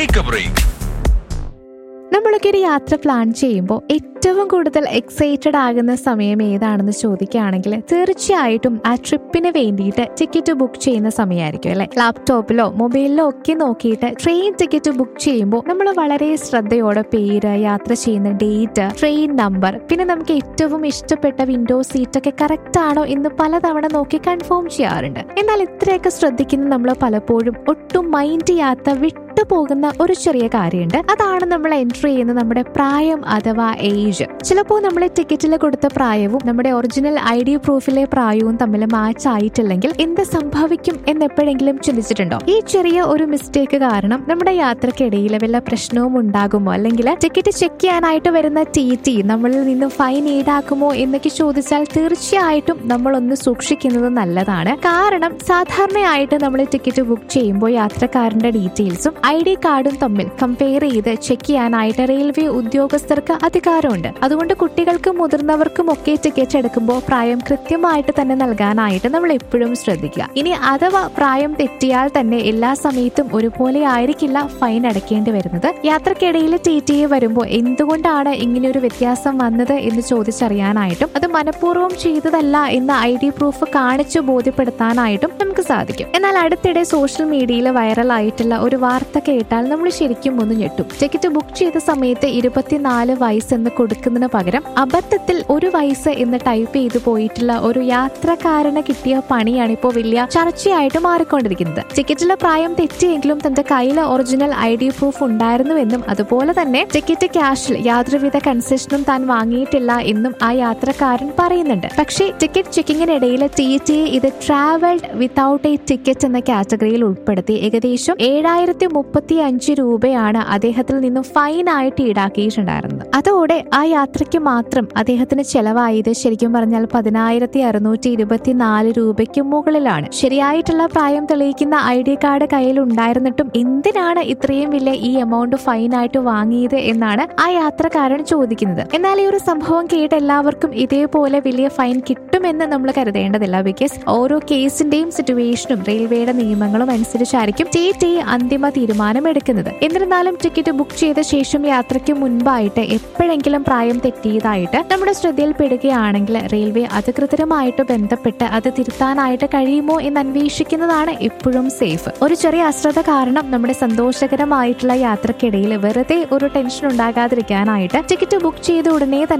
take A break നമ്മളൊക്കെ ഒരു യാത്ര പ്ലാൻ ചെയ്യുമ്പോൾ ഏറ്റവും കൂടുതൽ എക്സൈറ്റഡ് ആകുന്ന സമയം ഏതാണെന്ന് ചോദിക്കുകയാണെങ്കിൽ തീർച്ചയായിട്ടും ആ ട്രിപ്പിന് വേണ്ടിയിട്ട് ടിക്കറ്റ് ബുക്ക് ചെയ്യുന്ന സമയമായിരിക്കും അല്ലെ ലാപ്ടോപ്പിലോ മൊബൈലിലോ ഒക്കെ നോക്കിയിട്ട് ട്രെയിൻ ടിക്കറ്റ് ബുക്ക് ചെയ്യുമ്പോൾ നമ്മൾ വളരെ ശ്രദ്ധയോടെ പേര് യാത്ര ചെയ്യുന്ന ഡേറ്റ് ട്രെയിൻ നമ്പർ പിന്നെ നമുക്ക് ഏറ്റവും ഇഷ്ടപ്പെട്ട വിൻഡോ സീറ്റ് ഒക്കെ കറക്റ്റ് ആണോ എന്ന് പലതവണ നോക്കി കൺഫേം ചെയ്യാറുണ്ട് എന്നാൽ ഇത്രയൊക്കെ ശ്രദ്ധിക്കുന്ന നമ്മൾ പലപ്പോഴും ഒട്ടും മൈൻഡ് ചെയ്യാത്ത വിട്ടു പോകുന്ന ഒരു ചെറിയ കാര്യമുണ്ട് അതാണ് നമ്മൾ എൻട്രി ചെയ്യുന്ന നമ്മുടെ പ്രായം അഥവാ ഏജ് ചിലപ്പോൾ നമ്മൾ ടിക്കറ്റിൽ കൊടുത്ത പ്രായവും നമ്മുടെ ഒറിജിനൽ ഐ ഡി പ്രൂഫിലെ പ്രായവും തമ്മിൽ മാച്ച് ആയിട്ടില്ലെങ്കിൽ എന്ത് സംഭവിക്കും എന്ന് എപ്പോഴെങ്കിലും ചിന്തിച്ചിട്ടുണ്ടോ ഈ ചെറിയ ഒരു മിസ്റ്റേക്ക് കാരണം നമ്മുടെ യാത്രക്കിടയിൽ വല്ല പ്രശ്നവും ഉണ്ടാകുമോ അല്ലെങ്കിൽ ടിക്കറ്റ് ചെക്ക് ചെയ്യാനായിട്ട് വരുന്ന ടി ടി നമ്മളിൽ നിന്ന് ഫൈൻ ഈടാക്കുമോ എന്നൊക്കെ ചോദിച്ചാൽ തീർച്ചയായിട്ടും നമ്മളൊന്ന് സൂക്ഷിക്കുന്നത് നല്ലതാണ് കാരണം സാധാരണയായിട്ട് നമ്മൾ ടിക്കറ്റ് ബുക്ക് ചെയ്യുമ്പോൾ യാത്രക്കാരന്റെ ഡീറ്റെയിൽസും ഐ ഡി കാർഡും തമ്മിൽ കമ്പയർ ചെയ്ത് ചെക്ക് ചെയ്യാനായിട്ട് റെയിൽവേ ഉദ്യോഗസ്ഥർക്ക് അധികാരമുണ്ട് അതുകൊണ്ട് കുട്ടികൾക്കും മുതിർന്നവർക്കും ഒക്കെ ടിക്കറ്റ് എടുക്കുമ്പോൾ പ്രായം കൃത്യമായിട്ട് തന്നെ നൽകാനായിട്ട് നമ്മൾ എപ്പോഴും ശ്രദ്ധിക്കുക ഇനി അഥവാ പ്രായം തെറ്റിയാൽ തന്നെ എല്ലാ സമയത്തും ഒരുപോലെ ആയിരിക്കില്ല ഫൈൻ അടയ്ക്കേണ്ടി വരുന്നത് യാത്രക്കിടയിൽ ടി ടി വരുമ്പോൾ എന്തുകൊണ്ടാണ് ഇങ്ങനെ ഒരു വ്യത്യാസം വന്നത് എന്ന് ചോദിച്ചറിയാനായിട്ടും അത് മനഃപൂർവ്വം ചെയ്തതല്ല എന്ന ഐ ഡി പ്രൂഫ് കാണിച്ചു ബോധ്യപ്പെടുത്താനായിട്ടും നമുക്ക് സാധിക്കും എന്നാൽ അടുത്തിടെ സോഷ്യൽ മീഡിയയിൽ വൈറലായിട്ടുള്ള ഒരു വാർത്ത കേട്ടാൽ നമ്മൾ ശരിക്കും ഒന്ന് ഞെട്ടും ടിക്കറ്റ് ബുക്ക് ചെയ്ത സമയത്ത് ഇരുപത്തിനാല് വയസ്സ് എന്ന് കൊടുക്കുന്നതിന് പകരം അബദ്ധത്തിൽ ഒരു വയസ്സ് എന്ന് ടൈപ്പ് ചെയ്തു പോയിട്ടുള്ള ഒരു യാത്രക്കാരന് കിട്ടിയ പണിയാണ് ഇപ്പോൾ വലിയ ചർച്ചയായിട്ട് മാറിക്കൊണ്ടിരിക്കുന്നത് ടിക്കറ്റിലെ പ്രായം തെറ്റിയെങ്കിലും തന്റെ കയ്യിൽ ഒറിജിനൽ ഐ ഡി പ്രൂഫ് ഉണ്ടായിരുന്നുവെന്നും അതുപോലെ തന്നെ ടിക്കറ്റ് ക്യാഷിൽ യാതൊരുവിധ കൺസെഷനും താൻ വാങ്ങിയിട്ടില്ല എന്നും ആ യാത്രക്കാരൻ പറയുന്നുണ്ട് പക്ഷേ ടിക്കറ്റ് ചെക്കിങ്ങിനിടയിൽ ടി ടി ഇത് ട്രാവൽഡ് വിതൗട്ട് എ ടിക്കറ്റ് എന്ന കാറ്റഗറിയിൽ ഉൾപ്പെടുത്തി ഏകദേശം ഏഴായിരത്തി മുപ്പത്തി അഞ്ച് രൂപയാണ് അദ്ദേഹത്തിൽ നിന്നും ഫൈൻ ആയിട്ട് ഈടാക്കിയിട്ടുണ്ടായിരുന്നത് അതോടെ ആ യാത്രയ്ക്ക് മാത്രം അദ്ദേഹത്തിന് ചെലവായത് ശരിക്കും പറഞ്ഞാൽ പതിനായിരത്തി അറുന്നൂറ്റി ഇരുപത്തിനാല് രൂപയ്ക്ക് മുകളിലാണ് ശരിയായിട്ടുള്ള പ്രായം തെളിയിക്കുന്ന ഐ ഡി കാർഡ് കയ്യിൽ ഉണ്ടായിരുന്നിട്ടും എന്തിനാണ് ഇത്രയും വലിയ ഈ എമൗണ്ട് ഫൈൻ ആയിട്ട് വാങ്ങിയത് എന്നാണ് ആ യാത്രക്കാരൻ ചോദിക്കുന്നത് എന്നാൽ ഈ ഒരു സംഭവം കേട്ട് എല്ലാവർക്കും ഇതേപോലെ വലിയ ഫൈൻ കിട്ടുമെന്ന് നമ്മൾ കരുതേണ്ടതില്ല ബിക്കോസ് ഓരോ കേസിന്റെയും സിറ്റുവേഷനും റെയിൽവേയുടെ നിയമങ്ങളും അനുസരിച്ചായിരിക്കും ടി ടി അന്തിമ തീരുമാനം എടുക്കുന്നത് എന്നിരുന്നാലും ടിക്കറ്റ് ബുക്ക് ചെയ്ത ശേഷം യാത്രയ്ക്ക് മുൻപായിട്ട് എപ്പോഴെങ്കിലും പ്രായം തെറ്റിയതായിട്ട് നമ്മുടെ ശ്രദ്ധയിൽപ്പെടുകയാണെങ്കിൽ റെയിൽവേ അധികൃതരുമായിട്ട് ബന്ധപ്പെട്ട് അത് തിരുത്താനായിട്ട് കഴിയുമോ എന്ന് അന്വേഷിക്കുന്നതാണ് എപ്പോഴും സേഫ് ഒരു ചെറിയ അശ്രദ്ധ കാരണം നമ്മുടെ സന്തോഷകരമായിട്ടുള്ള യാത്രക്കിടയിൽ വെറുതെ ഒരു ടെൻഷൻ ഉണ്ടാകാതിരിക്കാനായിട്ട് ടിക്കറ്റ് ബുക്ക് ചെയ്ത ഉടനെ തന്നെ